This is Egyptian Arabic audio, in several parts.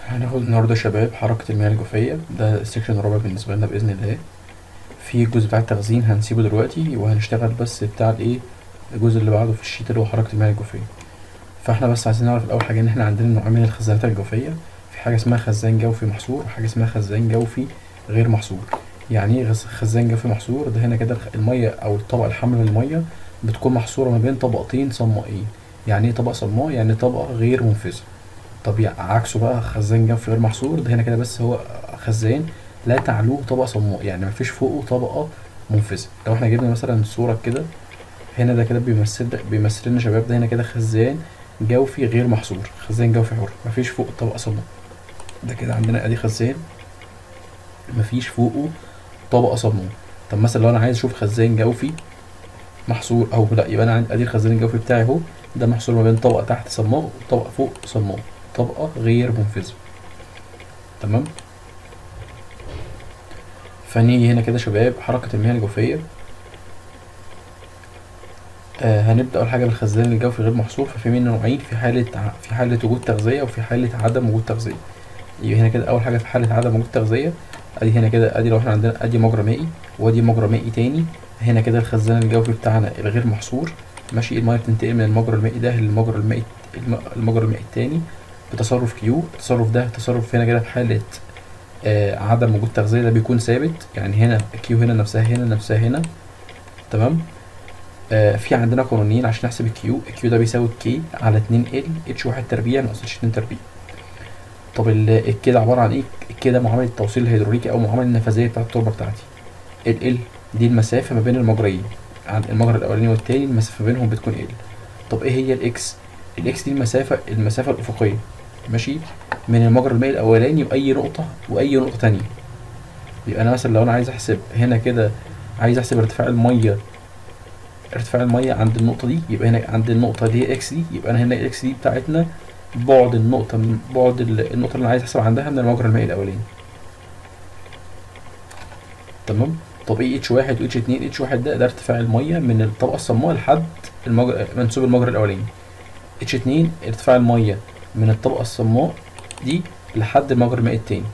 هناخد النهاردة يا شباب حركة المياه الجوفية ده السكشن الرابع بالنسبة لنا بإذن الله في الجزء بتاع التخزين هنسيبه دلوقتي وهنشتغل بس بتاع الايه الجزء اللي بعده في الشيت اللي هو حركة المياه الجوفية فاحنا بس عايزين نعرف الأول حاجة إن احنا عندنا نوعين من الخزانات الجوفية في حاجة اسمها خزان جوفي محصور وحاجة اسمها خزان جوفي غير محصور يعني ايه غز- خزان جوفي محصور ده هنا كده الخ- المية أو الطبقة الحاملة للمية بتكون محصورة ما بين طبقتين صمائين يعني ايه طبقة صماء يعني طبقة غير منفذة طب يع- عكسه بقى خزان جوفي غير محصور ده هنا كده بس هو خزان لا تعلوه طبقة صماء يعني مفيش فوقه طبقة منفذة لو احنا جبنا مثلا صورة كده هنا ده كده بيمثل بيمثل لنا شباب ده هنا كده خزان جوفي غير محصور خزان جوفي حر مفيش فوق طبقة صماء ده كده عندنا ادي خزان مفيش فوقه طبقة صماء طب مثلا لو انا عايز اشوف خزان جوفي محصور او لا يبقى انا عندي ادي الخزان الجوفي بتاعي اهو ده محصور ما بين طبقة تحت صماء وطبقة فوق صماء طبقة غير منفذة تمام فنيجي هنا كده شباب حركة المياه الجوفية آه هنبدأ أول حاجة بالخزان الجوفي غير محصور ففي منه نوعين في حالة ع- في حالة وجود تغذية وفي حالة عدم وجود تغذية يبقى هنا كده أول حاجة في حالة عدم وجود تغذية أدي هنا كده أدي لو احنا عندنا أدي مجرى مائي وأدي مجرى مائي تاني هنا كده الخزان الجوفي بتاعنا الغير محصور ماشي المية بتنتقل من المجرى المائي ده للمجرى المائي الم- المجرى المائي التاني بتصرف كيو التصرف ده تصرف هنا كده في حالة آه عدم وجود تغذية ده بيكون ثابت يعني هنا كيو هنا نفسها هنا نفسها هنا تمام آه في عندنا قانونين عشان نحسب الكيو الكيو ده بيساوي كي على 2 ال اتش واحد تربيع ناقص اتش 2 تربيع طب ال- الكي ده عبارة عن ايه الكي ده معامل التوصيل الهيدروليكي او معامل النفاذية بتاعة التربة بتاعتي ال ال دي المسافة ما بين المجريين عن المجرى الاولاني والتاني المسافة بينهم بتكون ال طب ايه هي الاكس الاكس دي المسافة المسافة الافقية ماشي من المجرى المائي الاولاني واي نقطة واي نقطة تانية يبقى انا مثلا لو انا عايز احسب هنا كده عايز احسب ارتفاع المية ارتفاع المية عند النقطة دي يبقى هنا عند النقطة دي هي اكس دي يبقى انا هنا الاكس دي بتاعتنا بعد النقطة من بعد ال- النقطة اللي انا عايز احسب عندها من المجرى المائي الاولاني تمام طب ايه اتش واحد و اتش اتنين اتش واحد ده ده ارتفاع المية من الطبقة الصماء لحد المجرى منسوب المجرى الاولاني اتش اتنين ارتفاع المية من الطبقة الصماء دي لحد المجرى المائي التاني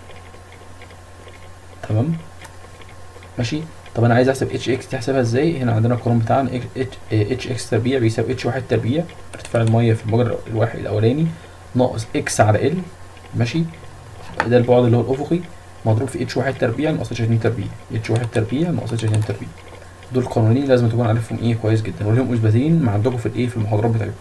تمام ماشي طب انا عايز احسب اتش اكس دي احسبها ازاي هنا عندنا القانون بتاعنا اتش اكس تربيع بيساوي اتش واحد تربيع ارتفاع الميه في المجرى الواحد الاولاني ناقص اكس على ال ماشي ده البعد اللي هو الافقي مضروب في اتش واحد تربيع ناقص اتش اتنين تربيع اتش واحد تربيع ناقص اتش اتنين تربيع دول قانونين لازم تكون عارفهم ايه كويس جدا وليهم اثباتين مع عندكم في الايه في المحاضرات بتاعتكم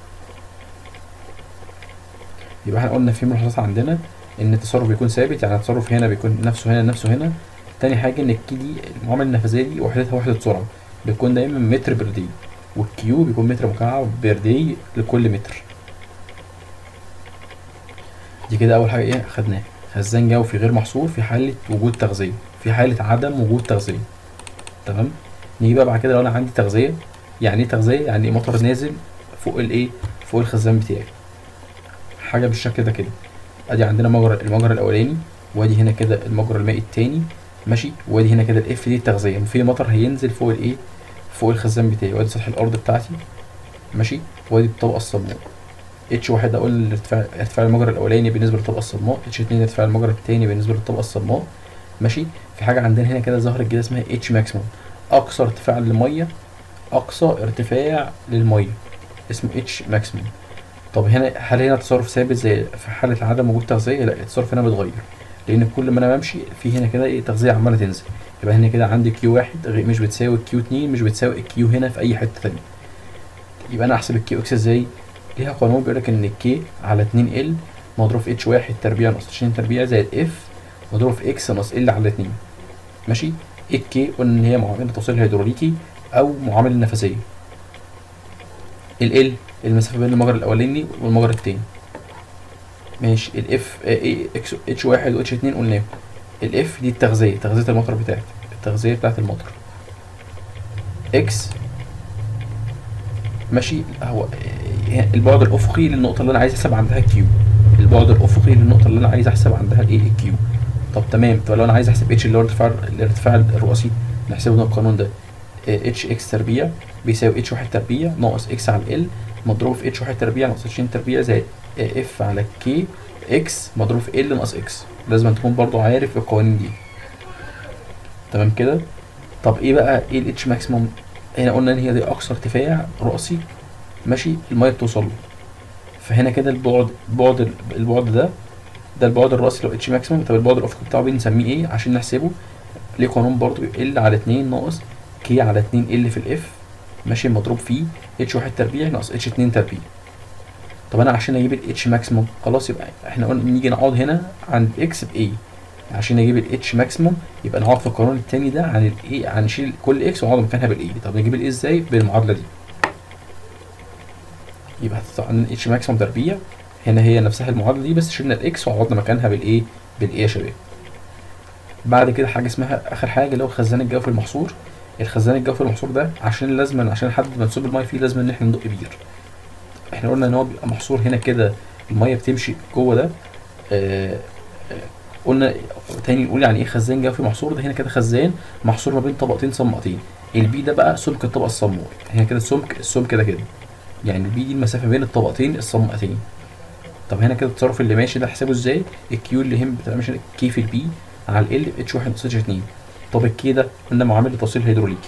يبقى احنا قلنا في ملاحظات عندنا ان التصرف بيكون ثابت يعني التصرف هنا بيكون نفسه هنا نفسه هنا تاني حاجة ان الكي دي المعاملة النفاذية دي وحدتها وحدة سرعة بيكون دايما متر بير دي والكيو بيكون متر مكعب بير دي لكل متر دي كده أول حاجة ايه خدناها خزان جوفي غير محصور في حالة وجود تغذية في حالة عدم وجود تغذية تمام نيجي بقى بعد كده لو أنا عندي تغذية يعني ايه تغذية يعني مطر نازل فوق الايه فوق الخزان بتاعي حاجة بالشكل ده كده ادي عندنا مجرى المجرى الاولاني وادي هنا كده المجرى المائي التاني ماشي وادي هنا كده الاف دي التغذيه في مطر هينزل فوق الايه فوق الخزان بتاعي وادي سطح الارض بتاعتي ماشي وادي الطبقه الصماء اتش واحد اقول الارتفاع ارتفاع المجرى الاولاني بالنسبه للطبقه الصماء اتش اتنين ارتفاع المجرى التاني بالنسبه للطبقه الصماء ماشي في حاجه عندنا هنا كده ظهرت كده اسمها اتش ماكسيموم اقصى ارتفاع للميه اقصى ارتفاع للميه اسمه اتش ماكسيموم طب هنا هل هنا تصرف ثابت زي في حالة عدم وجود تغذية؟ لا التصرف هنا بيتغير لأن كل ما أنا بمشي في هنا كده إيه تغذية عمالة تنزل يبقى هنا كده عندي كيو واحد غي- مش بتساوي كيو اتنين مش بتساوي الكيو هنا في أي حتة تانية يبقى أنا أحسب الكيو إكس إزاي؟ ليها قانون بيقول لك إن الكي على اتنين ال مضروب في اتش واحد تربيع ناقص اتنين تربيع زائد اف مضروب في اكس ناقص ال على اتنين ماشي الكي قلنا إن هي معاملة التوصيل الهيدروليكي أو معاملة النفاذية ال ال المسافة بين المجرى الأولاني والمجرى التاني ماشي الاف ايه اكس اتش واحد واتش اتنين قلناه الاف دي التغذية تغذية المطر بتاعتي التغذية بتاعت المطر اكس ماشي هو إيه، البعد الأفقي للنقطة اللي أنا عايز أحسب عندها كيو البعد الأفقي للنقطة اللي أنا عايز أحسب عندها الإيه الكيو طب تمام طب لو أنا عايز أحسب اتش اللي هو الارتفاع الارتفاع الرئيسي نحسبه ده القانون ده اتش اكس تربيع بيساوي اتش واحد تربيع ناقص اكس على ال مضروب في اتش واحد تربيع ناقص اتش اتنين تربيع زائد اف على كي اكس مضروب في ال ناقص اكس لازم تكون برضو عارف القوانين دي تمام كده طب ايه بقى ايه الاتش ماكسيموم هنا قلنا ان هي دي اقصى ارتفاع راسي ماشي الميه بتوصل له فهنا كده البعد البعد البعد ده ده البعد الراسي اللي هو اتش ماكسيموم طب البعد الافقي بتاعه بنسميه ايه عشان نحسبه ليه قانون برضو ال على 2 ناقص كي على 2 ال في الاف ماشي مضروب فيه اتش واحد تربيع ناقص اتش 2 تربيع طب انا عشان اجيب الاتش ماكسيموم خلاص يبقى احنا قلنا نيجي نقعد هنا عند اكس بايه عشان اجيب الاتش ماكسيموم يبقى نقعد في القانون التاني ده عن الايه هنشيل كل اكس ونقعد مكانها بالايه طب نجيب الايه ازاي بالمعادله دي يبقى هتطلع عن اتش ماكسيموم تربيع هنا هي نفسها المعادله دي بس شلنا الاكس وعوضنا مكانها بالايه بالايه يا شباب بعد كده حاجه اسمها اخر حاجه اللي هو الخزان الجوفي المحصور الخزان الجوفي المحصور ده عشان لازم عشان نحدد منسوب الميه فيه لازم ان احنا ندق بير احنا قلنا ان هو بيبقى محصور هنا كده الميه بتمشي جوه ده آه آه قلنا تاني نقول يعني ايه خزان جوفي محصور ده هنا كده خزان محصور ما بين طبقتين صماقتين البي ده بقى سمك الطبقه الصماء هنا كده السمك السمك ده كده يعني البي دي المسافه بين الطبقتين الصماقتين طب هنا كده التصرف اللي ماشي ده احسبه ازاي الكيو اللي هم بتبقى ماشي كي في البي على ال اتش 1 ناقص اتش 2 طب الكي ده قلنا معامل التوصيل الهيدروليكي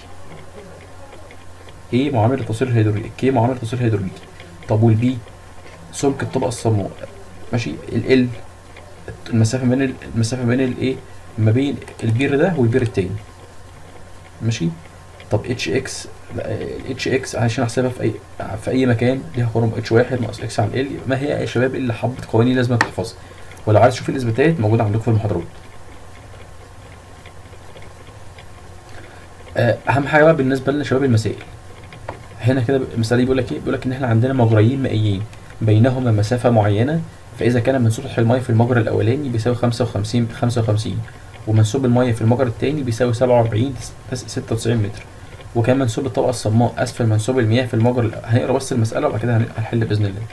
ايه معامل التوصيل الهيدروليكي كي معامل التوصيل الهيدروليكي طب والبي سمك الطبقه الصماء ماشي ال المسافه بين المسافه بين الايه ما بين البير ده والبير التاني ماشي طب اتش اكس الاتش اكس عشان احسبها في اي في اي مكان ليها قانون اتش واحد ناقص اكس على ال ما هي يا شباب اللي حبه قوانين لازم تحفظها ولو عايز تشوف الاثباتات موجوده عندكم في المحاضرات اهم حاجه بقى بالنسبه لنا شباب المسائل هنا كده المساله دي بيقول لك ايه بيقول لك ان احنا عندنا مجريين مائيين بينهما مسافه معينه فاذا كان منسوب سطح الميه في المجرى الاولاني بيساوي 55 55 ومنسوب الميه في المجرى الثاني بيساوي 47 96 متر وكان منسوب الطبقه الصماء اسفل منسوب المياه في المجرى هنقرا بس المساله وبعد كده هنحل باذن الله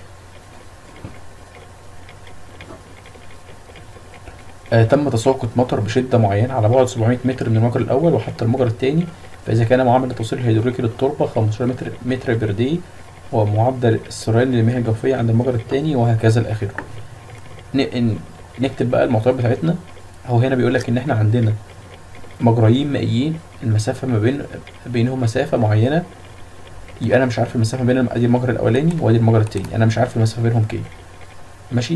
آه تم تساقط مطر بشده معينه على بعد 700 متر من المجرى الاول وحتى المجرى الثاني فاذا كان معامل التوصيل الهيدروليكي للتربه 15 متر متر بردي ومعدل السريان للمياه الجوفيه عند المجرى الثاني وهكذا لاخره نكتب بقى المعطيات بتاعتنا هو هنا بيقول لك ان احنا عندنا مجريين مائيين المسافه ما بين بينهم مسافه معينه يبقى انا مش عارف المسافه بين ادي المجرى الاولاني وادي المجرى الثاني انا مش عارف المسافه بينهم كام ماشي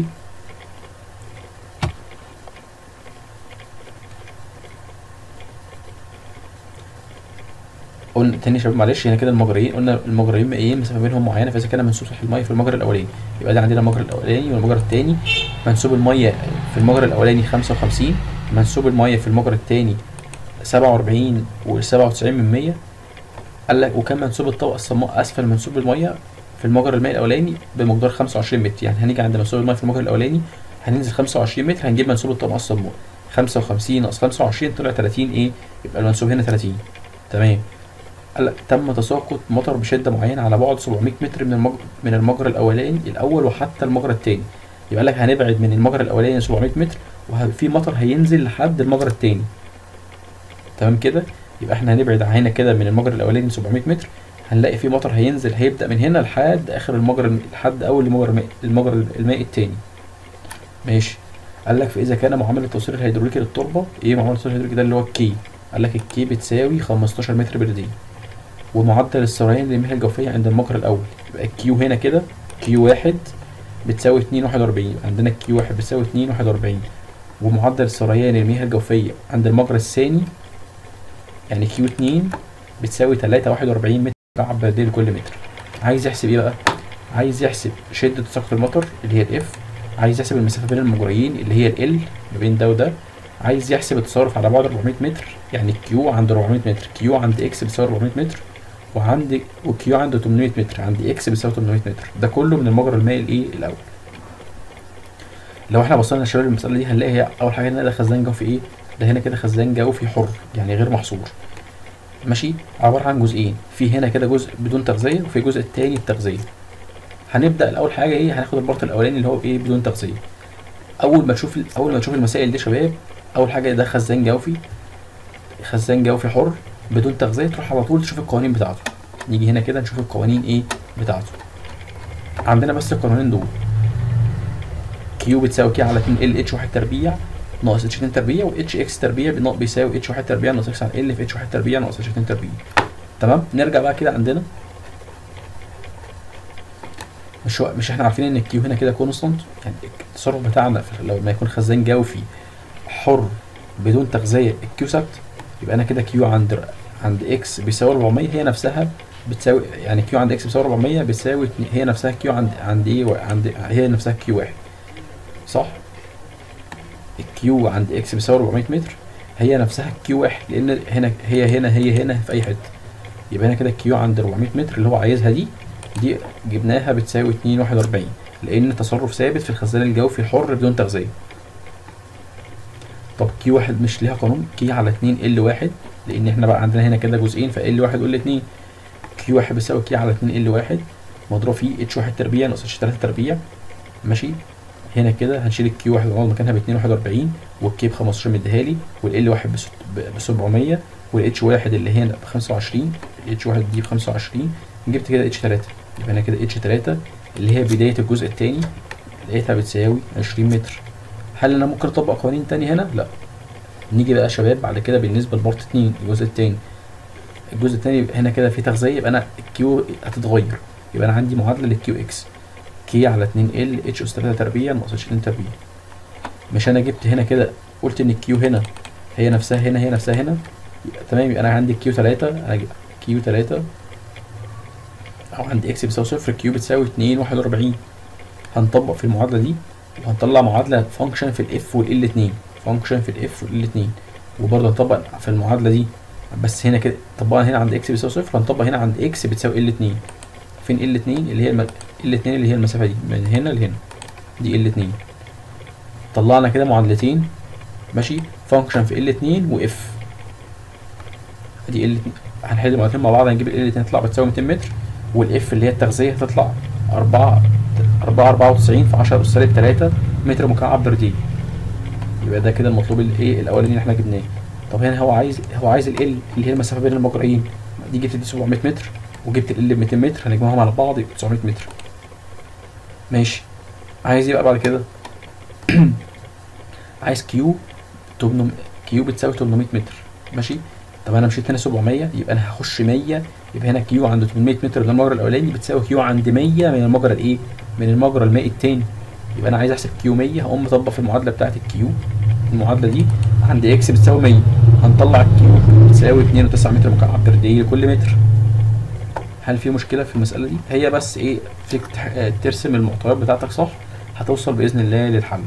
قلنا تاني يا شباب معلش هنا كده المجريين قلنا المجريين مائيين مسافه بينهم معينه فاذا كان منسوب سطح الميه في المجرى الاولاني يبقى ده عندنا المجرى الاولاني والمجرى الثاني منسوب الميه في المجرى الاولاني 55 منسوب الميه في المجرى الثاني 47 و97 من 100 قال لك وكان منسوب الطبقه الصماء اسفل منسوب الميه في المجرى المائي الاولاني بمقدار 25 متر يعني هنيجي عند منسوب الميه في المجرى الاولاني هننزل 25 متر هنجيب منسوب الطبقه الصماء 55 ناقص 25 طلع 30 ايه يبقى المنسوب هنا 30 تمام قال لك تم تساقط مطر بشده معينه على بعد 700 متر من المجرى من المجرى الاولاني الاول وحتى المجرى الثاني يبقى لك هنبعد من المجرى الاولاني 700 متر وفي مطر هينزل لحد المجرى الثاني تمام كده يبقى احنا هنبعد هنا كده من المجرى الاولاني 700 متر هنلاقي في مطر هينزل هيبدا من هنا لحد اخر المجرى لحد اول المجرى المجرى المائي الثاني ماشي قال لك فاذا كان معامل التوصيل الهيدروليكي للتربه ايه معامل التوصيل الهيدروليكي ده اللي هو الكي قال لك الكي بتساوي 15 متر بردي ومعدل السريان للمياه الجوفيه عند المجرى الاول يبقى الكيو هنا كده كيو واحد بتساوي 241 عندنا كيو واحد بتساوي 241 ومعدل السريان للمياه الجوفيه عند المجرى الثاني يعني كيو 2 بتساوي 341 متر مكعب بردي لكل متر عايز يحسب ايه بقى عايز يحسب شده تساقط المطر اللي هي الاف عايز يحسب المسافه بين المجريين اللي هي ال ما بين ده وده عايز يحسب التصرف على بعد 400 متر يعني كيو عند 400 متر كيو عند اكس بتساوي 400 متر وعندي وكيو عنده 800 متر عندي اكس بيساوي 800 متر ده كله من المجرى المائي الايه الاول لو احنا بصينا يا شباب المساله دي هنلاقي هي اول حاجه هنا ده خزان جوفي ايه ده هنا كده خزان جوفي حر يعني غير محصور ماشي عباره عن جزئين في هنا كده جزء بدون تغذيه وفي الجزء الثاني التغذيه هنبدا الاول حاجه ايه هناخد البارت الاولاني اللي هو ايه بدون تغذيه اول ما تشوف اول ما تشوف المسائل دي يا شباب اول حاجه ده خزان جوفي خزان جوفي حر بدون تغذيه تروح على طول تشوف القوانين بتاعته نيجي هنا كده نشوف القوانين ايه بتاعته عندنا بس القانونين دول كيو بتساوي كي على 2 ال اتش 1 تربيع ناقص اتش 2 تربيع واتش اكس تربيع بنا- بيساوي اتش 1 تربيع ناقص اكس على ال في اتش 1 تربيع ناقص اتش 2 تربيع تمام نرجع بقى كده عندنا مش هو مش احنا عارفين ان الكيو هنا كده كونستانت يعني التصرف بتاعنا في لو ما يكون خزان جوفي حر بدون تغذيه الكيو ثابت يبقى انا كده كيو عند عند اكس بيساوي 400 هي نفسها بتساوي يعني كيو عند اكس بيساوي 400 بتساوي اتنين- هي نفسها كيو عند عند ايه و- عند هي نفسها كيو واحد صح الكيو عند اكس بيساوي 400 متر هي نفسها كيو واحد لان هنا هي هنا هي هنا في اي حته يبقى هنا كده الكيو عند 400 متر اللي هو عايزها دي دي جبناها بتساوي 2.41 لان تصرف ثابت في الخزان الجوفي الحر بدون تغذيه طب كي واحد مش ليها قانون كي على 2 ال واحد لان احنا بقى عندنا هنا كده جزئين فال واحد وال 2 كي واحد بيساوي كي على 2 ال واحد مضروب فيه اتش واحد تربيع ناقص اتش 3 تربيع ماشي هنا كده هنشيل الكيو واحد ونقعد مكانها ب 241 والكي ب 15 مديها لي والال واحد ب 700 والاتش واحد اللي هنا ب 25 الاتش واحد دي ب 25 جبت كده اتش 3 يبقى انا كده اتش 3 اللي هي بدايه الجزء الثاني لقيتها بتساوي 20 متر هل انا ممكن اطبق قوانين تاني هنا؟ لا نيجي بقى يا شباب بعد كده بالنسبه لبارت 2 الجزء الثاني الجزء الثاني هنا كده في تغذيه يبقى انا الكيو هتتغير يبقى انا عندي معادله للكيو اكس كي على 2 ال اتش اس 3 تربيع ناقص 20 تربيع مش انا جبت هنا كده قلت ان الكيو هنا هي نفسها هنا هي نفسها هنا يبقى تمام يبقى انا عندي كيو 3 انا كيو 3 او عندي اكس بيساوي صفر كيو بتساوي 2 41 هنطبق في المعادله دي وهنطلع معادله فانكشن في الاف والال 2 فانكشن في الاف والال 2 وبرضه هنطبق في المعادله دي بس هنا كده طبقنا هنا عند اكس بيساوي صفر هنطبق هنا عند اكس بتساوي ال 2 فين ال 2 اللي هي الم... ال 2 اللي هي المسافه دي من هنا لهنا دي ال 2 طلعنا كده معادلتين ماشي فانكشن في ال 2 واف دي ال هنحل المعادلتين مع بعض هنجيب ال 2 تطلع بتساوي 200 متر والاف اللي هي التغذيه هتطلع 4 4 94 في 10 اس سالب 3 متر مكعب بر دقيقه يبقى ده كده المطلوب الايه الاولاني اللي احنا جبناه طب هنا هو عايز هو عايز ال اللي هي المسافه بين المجريين دي جبت دي 700 متر وجبت ال ب 200 متر هنجمعهم على بعض يبقى 900 متر ماشي عايز ايه بقى بعد كده عايز كيو 800 كيو بتساوي 800 متر ماشي طب انا مشيت هنا 700 يبقى انا هخش 100 يبقى هنا كيو عند 800 متر من المجرى الاولاني بتساوي كيو عند 100 من المجرى الايه من المجرى المائي التاني يبقى انا عايز احسب كيو 100 هقوم مطبق في المعادله بتاعت الكيو المعادله دي عند اكس بتساوي 100 هنطلع الكيو بتساوي 2.9 متر مكعب بر دقيقه لكل متر هل في مشكله في المساله دي هي بس ايه فيك تح- ترسم المعطيات بتاعتك صح هتوصل باذن الله للحل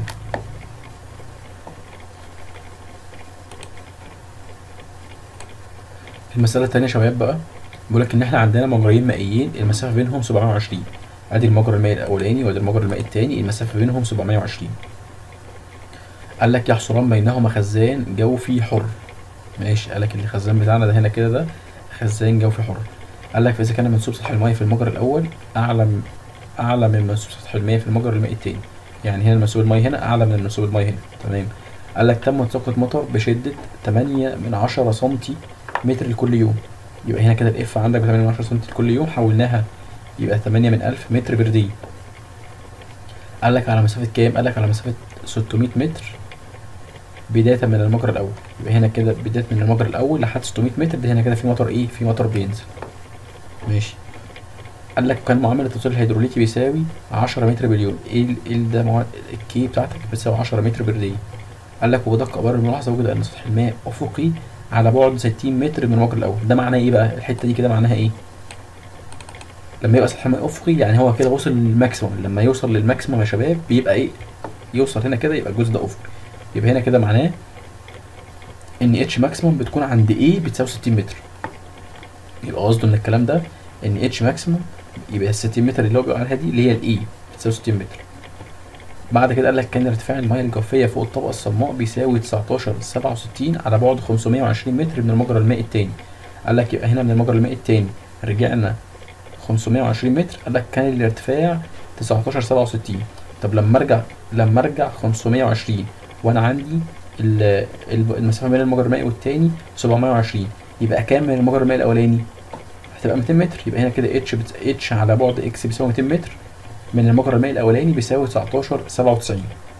المسألة التانية يا شباب بقى بيقول لك إن إحنا عندنا مجريين مائيين المسافة بينهم 720 أدي المجرى المائي الأولاني وأدي المجرى المائي التاني المسافة بينهم 720 قال لك يحصران بينهما خزان جوفي حر ماشي قال لك الخزان بتاعنا ده هنا كده ده خزان جوفي حر قال لك فإذا كان منسوب سطح المياه في المجرى الأول أعلى م- أعلى من منسوب سطح المياه في المجرى المائي التاني يعني هنا منسوب المياه هنا أعلى من منسوب المياه هنا تمام قال لك تم سقط مطر بشدة 8 من 10 سنتي متر لكل يوم يبقى هنا كده الاف عندك ب 8 من 10 سم كل يوم حولناها يبقى 8 من 1000 متر بر دقيقة قال لك على مسافة كام؟ قال لك على مسافة 600 متر بداية من المجرى الأول يبقى هنا كده بداية من المجرى الأول لحد 600 متر ده هنا كده في مطر إيه؟ في مطر بينزل ماشي قال لك كان معامل التصوير الهيدروليكي بيساوي 10 متر باليوم ايه ال- ايه ال- ده معا- الكي بتاعتك بتساوي 10 متر بر دقيقة قال لك وبدقة أبار الملاحظة وجد أن سطح الماء أفقي على بعد 60 متر من المجرى الأول ده معناه إيه بقى؟ الحتة دي كده معناها إيه؟ لما يبقى سطح الماء أفقي يعني هو كده وصل للماكسيموم لما يوصل للماكسيموم يا شباب بيبقى إيه؟ يوصل هنا كده يبقى الجزء ده أفقي يبقى هنا كده معناه إن اتش ماكسيموم بتكون عند إيه بتساوي 60 متر يبقى قصده إن الكلام ده إن اتش ماكسيموم يبقى ال 60 متر اللي هو بيقول عليها دي اللي هي الإي بتساوي 60 متر بعد كده قال لك كان ارتفاع المياه الجوفية فوق الطبقة الصماء بيساوي 19 67 على بعد 520 متر من المجرى المائي التاني قال لك يبقى هنا من المجرى المائي التاني رجعنا 520 متر قال لك كان الارتفاع 19 67 طب لما ارجع لما ارجع 520 وانا عندي ال- ال- المسافة بين المجرى المائي والتاني 720 يبقى كام من المجرى المائي الأولاني؟ هتبقى 200 متر يبقى هنا كده اتش اتش على بعد اكس بيساوي 200 متر من المجرى المائي الاولاني بيساوي 19 97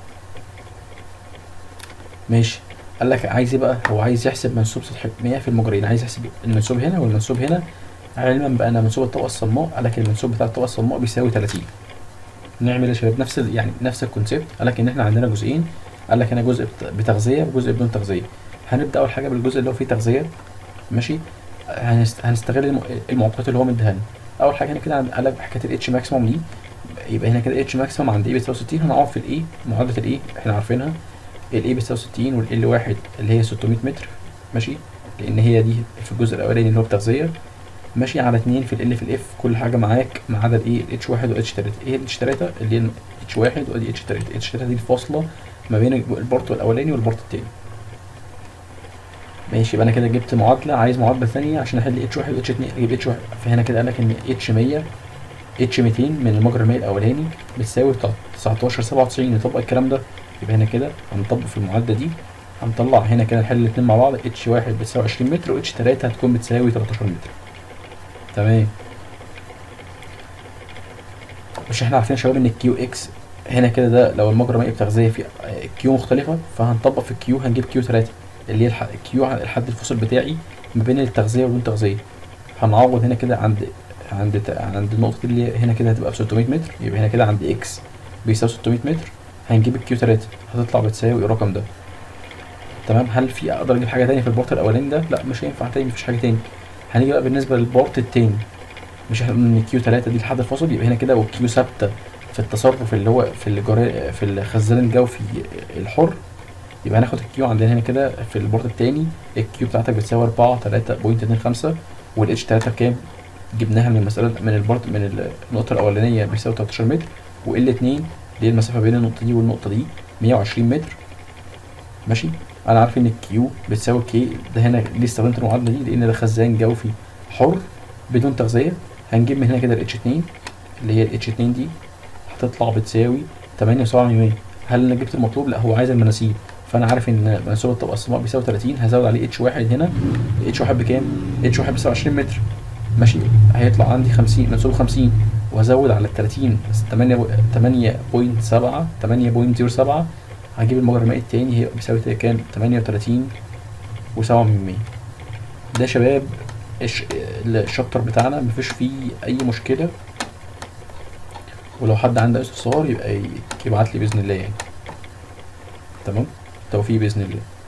ماشي قال لك عايز ايه بقى هو عايز يحسب منسوب سطح مياه في المجريين عايز يحسب المنسوب هنا والمنسوب هنا علما بان منسوب الطبقه الصماء قال لك المنسوب بتاع الطبقه الصماء بيساوي 30 نعمل يا شباب نفس ال- يعني نفس الكونسيبت قال لك ان احنا عندنا جزئين قال لك هنا جزء بت- بتغذيه وجزء بدون تغذيه هنبدا اول حاجه بالجزء اللي هو فيه تغذيه ماشي هنست... هنستغل الم... المعطيات اللي هو مديها لنا اول حاجه هنا كده عند- قال لك حكايه الاتش ماكسيموم دي يبقى هنا كده اتش ماكسيموم عند اي بتساوي 60 هنعوض في الاي معادله الاي احنا عارفينها الاي بتساوي 60 والال واحد اللي هي 600 متر ماشي لان هي دي في الجزء الاولاني اللي هو التغذيه ماشي على 2 في ال في الاف كل حاجه معاك ما عدا الايه الاتش 1 والاتش 3 ايه الاتش 3 اللي هي اتش 1 وادي اتش 3 اتش 3 دي الفاصله ما بين البورت الاولاني والبورت التاني ماشي يبقى انا كده جبت معادله عايز معادله ثانيه عشان احل اتش 1 واتش 2 اجيب اتش 1 فهنا كده قال لك ان اتش 100 اتش 200 من المجرى المائي الاولاني بتساوي 19 97 نطبق الكلام ده يبقى هنا كده هنطبق في المعادله دي هنطلع هنا كده نحل الاثنين مع بعض اتش 1 بتساوي 20 متر واتش 3 هتكون بتساوي 13 متر تمام مش احنا عارفين يا شباب ان الكيو اكس هنا كده ده لو المجرى المائي بتغذيه في كيو مختلفه فهنطبق في الكيو هنجيب كيو 3 اللي هي الح- الكيو على الحد الفاصل بتاعي ما بين التغذيه وبين التغذيه هنعوض هنا كده عند عند ت- عند النقطه دي اللي هي هنا كده هتبقى ب 600 متر يبقى هنا كده عند اكس بيساوي 600 متر هنجيب الكيو 3 هتطلع بتساوي الرقم ده تمام هل في اقدر اجيب حاجه تانية في البورت الاولاني ده لا مش هينفع تاني مفيش حاجه تاني هنيجي بقى بالنسبه للبورت التاني مش احنا قلنا ان كيو 3 دي الحد الفاصل يبقى هنا كده والكيو ثابته في التصرف اللي هو في الجري في الخزان الجوفي الحر يبقى هناخد الكيو عندنا هنا كده في البورت التاني الكيو بتاعتك بتساوي 4 3.25 والاتش 3 بكام؟ جبناها من المسألة من البورت من النقطة الأولانية بيساوي 13 متر وال 2 اللي هي المسافة بين النقطة دي والنقطة دي 120 متر ماشي أنا عارف إن الكيو بتساوي كي ده هنا ليه استخدمت المعادلة دي لأن ده خزان جوفي حر بدون تغذية هنجيب من هنا كده ال H2 اللي هي ال H2 دي هتطلع بتساوي 8.7 هل انا جبت المطلوب؟ لا هو عايز المناسيب فانا عارف ان منسوب الطبقه الصماء بيساوي 30 هزود عليه اتش واحد هنا اتش واحد بكام؟ اتش واحد بيساوي 20 متر ماشي هيطلع عندي 50 منسوب 50 وازود على ال 30 8.7 8.07 هجيب المجرى المائي التاني هي بيساوي كام؟ 38 و7 ده شباب الش- الشابتر بتاعنا مفيش فيه اي مشكله ولو حد عنده اي استفسار يبقى ي- يبعت لي باذن الله يعني تمام توفيق باذن الله